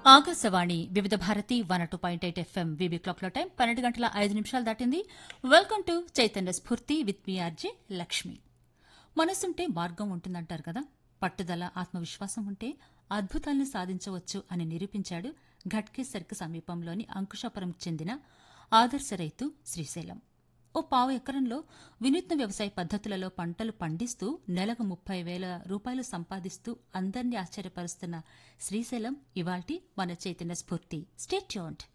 Akashvani Vividh Bharati one two point eight FM VB క్లాక్లో time పన్నెండు గంటల ఐదు నిమిషాలు దాటింది వెల్కమ్ టు చైతన్య స్ఫూర్తి విత్ మీ ఆర్జే లక్ష్మి మనసుంటే మార్గం ఉంటుందంటారు కదా పట్టుదల ఆత్మవిశ్వాసం ఉంటే అద్భుతాల్ని సాధించవచ్చు అని నిరూపించాడు ఘట్కేసర్కి సమీపంలోని అంకుశాపురం చెందిన ఆదర్శ రైతు శ్రీశైలం ఓ పావు ఎకరంలో వినూత్న వ్యవసాయ పద్ధతులలో పంటలు పండిస్తూ నెలకు ముప్పై వేల రూపాయలు సంపాదిస్తూ అందర్నీ ఆశ్చర్యపరుస్తున్న శ్రీశైలం ఇవాల్టి మన చైతన్య స్ఫూర్తి స్టేట్ ట్యూన్డ్